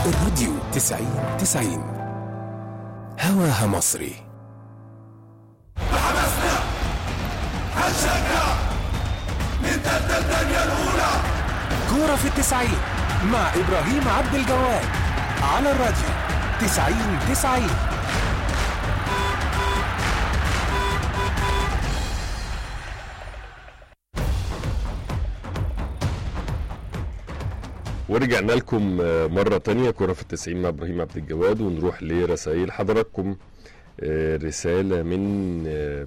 الراديو تسعين تسعين هواها مصري حماسنا هنشجع ننتدى الدنيا الأولى كورة في التسعين مع إبراهيم عبد الجواد على الراديو تسعين تسعين ورجعنا لكم آه، مرة تانية كرة في التسعين مع إبراهيم عبد الجواد ونروح لرسائل حضراتكم آه، رسالة من آه،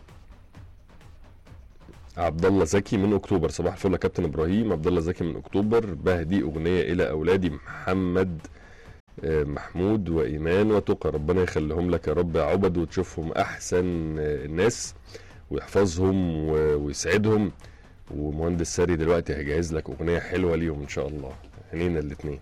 عبد الله زكي من أكتوبر صباح الفل يا كابتن إبراهيم عبد الله زكي من أكتوبر بهدي أغنية إلى أولادي محمد آه، محمود وإيمان وتقى ربنا يخليهم لك يا رب يا عبد وتشوفهم أحسن آه، الناس ويحفظهم و- ويسعدهم ومهندس ساري دلوقتي هيجهز لك اغنيه حلوه ليهم ان شاء الله عينينا الاثنين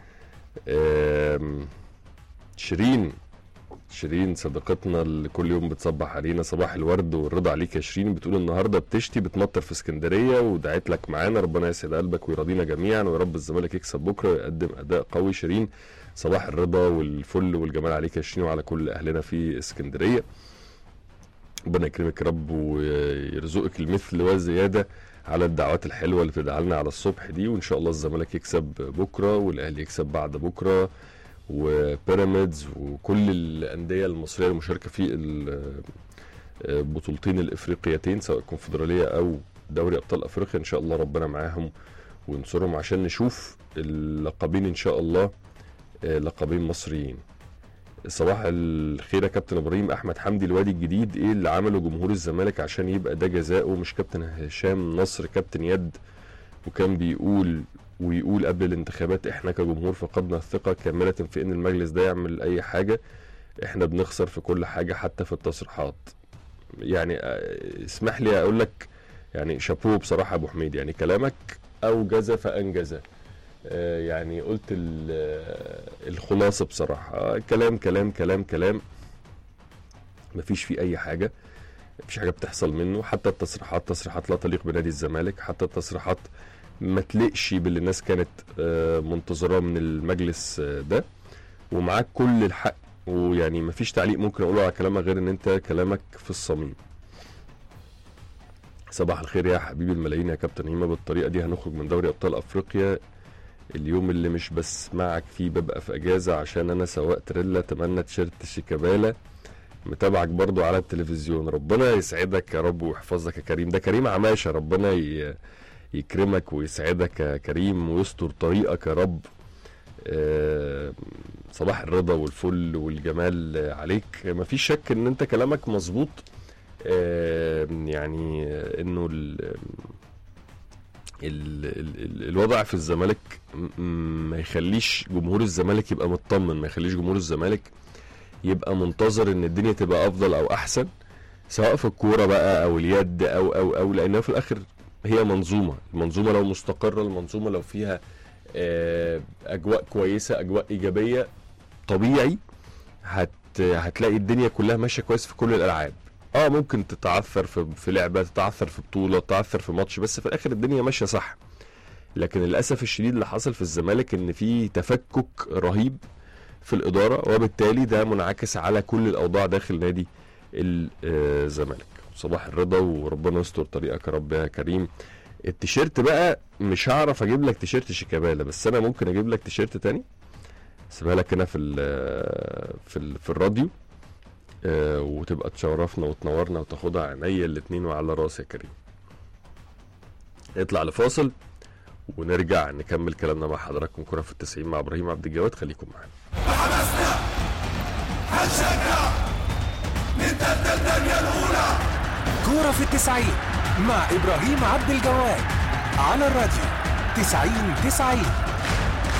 شيرين شيرين صديقتنا اللي كل يوم بتصبح علينا صباح الورد والرضا عليك يا شيرين بتقول النهارده بتشتي بتمطر في اسكندريه ودعيت لك معانا ربنا يسعد قلبك ويرضينا جميعا ويا رب الزمالك يكسب بكره ويقدم اداء قوي شيرين صباح الرضا والفل والجمال عليك يا شيرين وعلى كل اهلنا في اسكندريه ربنا يكرمك يا رب ويرزقك المثل والزياده على الدعوات الحلوه اللي بتدعى لنا على الصبح دي وان شاء الله الزمالك يكسب بكره والاهلي يكسب بعد بكره وبيراميدز وكل الانديه المصريه المشاركه في ال- البطولتين الافريقيتين سواء الكونفدراليه او دوري ابطال افريقيا ان شاء الله ربنا معاهم وينصرهم عشان نشوف اللقبين ان شاء الله آه، لقبين مصريين صباح الخير يا كابتن ابراهيم احمد حمدي الوادي الجديد ايه اللي عمله جمهور الزمالك عشان يبقى ده جزاؤه مش كابتن هشام نصر كابتن يد وكان بيقول ويقول قبل الانتخابات احنا كجمهور فقدنا الثقه كامله في ان المجلس ده يعمل اي حاجه احنا بنخسر في كل حاجه حتى في التصريحات يعني آه، اسمح لي اقول لك يعني شابوه بصراحه يا ابو حميد يعني كلامك اوجز فانجز آه، يعني قلت ال- آه، الخلاصه بصراحه آه، كلام كلام كلام كلام مفيش فيه اي حاجه مفيش حاجه بتحصل منه حتى التصريحات تصريحات لا تليق بنادي الزمالك حتى التصريحات ما تليقش باللي الناس كانت آه، منتظراه من المجلس آه، ده ومعاك كل الحق ويعني مفيش تعليق ممكن اقوله على كلامك غير ان انت كلامك في الصميم صباح الخير يا حبيبي الملايين يا كابتن هيما بالطريقه دي هنخرج من دوري ابطال افريقيا اليوم اللي مش بسمعك فيه ببقى في اجازه عشان انا سواق تريلا اتمنى تيشيرت شيكابالا متابعك برضو على التلفزيون ربنا يسعدك يا رب ويحفظك يا كريم ده كريم عماشه ربنا ي... يكرمك ويسعدك يا كريم ويستر طريقك يا رب آه، صباح الرضا والفل والجمال آه، عليك مفيش شك ان انت كلامك مظبوط آه، يعني آه، انه ال... ال... ال... ال- الوضع في الزمالك م- م- ما يخليش جمهور الزمالك يبقى مطمن ما يخليش جمهور الزمالك يبقى منتظر ان الدنيا تبقى افضل او احسن سواء في الكوره بقى او اليد او او او لانها في الاخر هي منظومه المنظومه لو مستقره المنظومه لو فيها آه، اجواء كويسه اجواء ايجابيه طبيعي هت هتلاقي الدنيا كلها ماشيه كويس في كل الالعاب اه ممكن تتعثر في في لعبه تتعثر في بطوله تتعثر في ماتش بس في الاخر الدنيا ماشيه صح لكن للاسف الشديد اللي حصل في الزمالك ان في تفكك رهيب في الاداره وبالتالي ده منعكس على كل الاوضاع داخل نادي الزمالك صباح الرضا وربنا يستر طريقك يا رب يا كريم التيشيرت بقى مش هعرف اجيب لك تيشيرت شيكابالا بس انا ممكن اجيب لك تيشيرت تاني سيبها لك هنا في ال في ال في الراديو آه، وتبقى تشرفنا وتنورنا وتاخدها عينيا الاتنين وعلى راسي يا كريم اطلع لفاصل ونرجع نكمل كلامنا مع حضراتكم كرة في التسعين مع ابراهيم عبد الجواد خليكم معانا حماسنا هنشجع ننتدى الدنيا الأولى كورة في التسعين مع إبراهيم عبد الجواد على الراديو تسعين تسعين